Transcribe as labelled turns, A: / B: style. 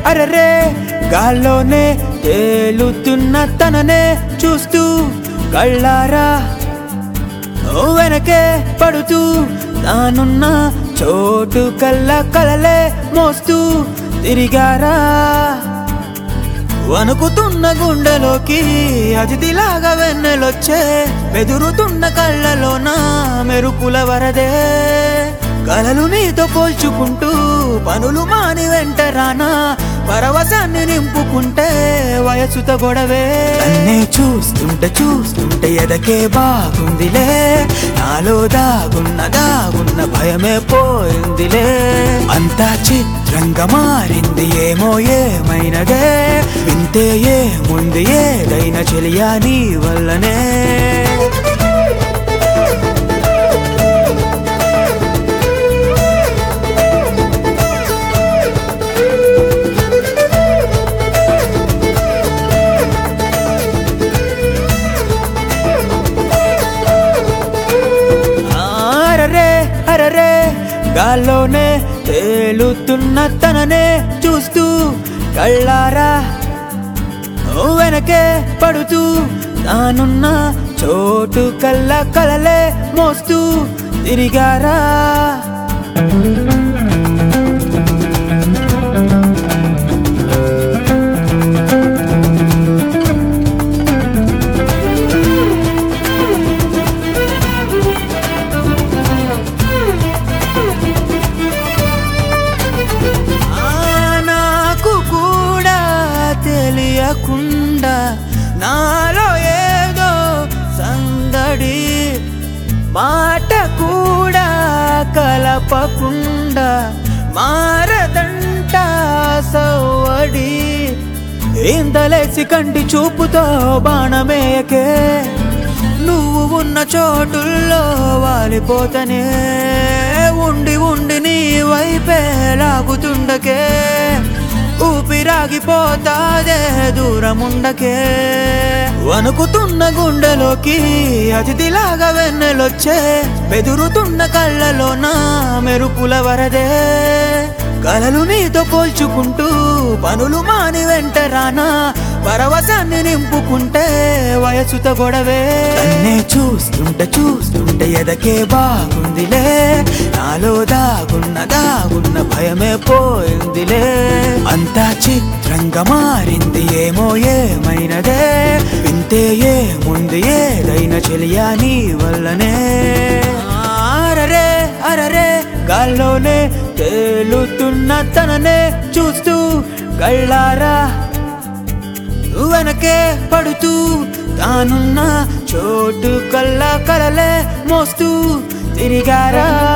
A: అరరే గాల్లోనే తేలుతున్న తననే చూస్తూ కళ్ళారా ఓ వెనకే పడుతూ తానున్న చోటు కల్ల కలలే మోస్తూ తిరిగారా వణుకుతున్న గుండెలోకి అతిథిలాగా వెన్నెలొచ్చే బెదురుతున్న కళ్ళలోన మెరుపుల వరదే కలలు నీతో పోల్చుకుంటూ పనులు మాని వెంట రానా పరవశాన్ని నింపుకుంటే వయసుతో గొడవే నన్నే చూస్తుంటే చూస్తుంటే ఎదకే బాగుందిలే నాలో దాగున్న దాగున్న భయమే పోయిందిలే అంతా చిత్రంగా మారింది ఏమో ఏమైనదే వింతే ఏముంది ఏదైనా చెలియా నీ వల్లనే అరరే అరరే గాల్లోనే తేలుతున్న తననే చూస్తూ కళ్ళారా ఓ వెనకే పడుతూ తానున్న చోటు కల్ల కలలే మోస్తూ తిరిగారా ఆ నాకు కూడా తెలియకుండా నాలో ఏదో సందడి మాట కూడా కలపకుండా మారదంట సవ్వడి ఇంతలేసి కంటి చూపుతో బాణమేయకే నువ్వు ఉన్న చోటుల్లో వాలిపోతనే ఉండి ఉండి నీ వైపే లాగుతుండకే ఊపిరాగిపోతాదే దూరముండకే వణుకుతున్న గుండెలోకి అతిథిలాగా వెన్నెలొచ్చే బెదురుతున్న కళ్ళలోన మెరుపుల వరదే కలలు నీతో పోల్చుకుంటూ పనులు మాని వెంట రానా పరవశాన్ని నింపుకుంటే వయసుతో గొడవే నన్నే చూస్తుంటే చూస్తుంటే ఎదకే బాగుందిలే నాలో దాగున్న దాగున్న భయమే పోయిందిలే అంతా చిత్రంగా మారింది ఏమో ఏమైనదే వింతే ఏముంది ఏదైనా చెలియా నీ వల్లనే అరరే అరరే గాల్లోనే తేలుతున్న తననే చూస్తూ కళ్ళారా వెనకే పడుతూ తానున్న చోటు కల్ల కలలే మోస్తూ తిరిగారా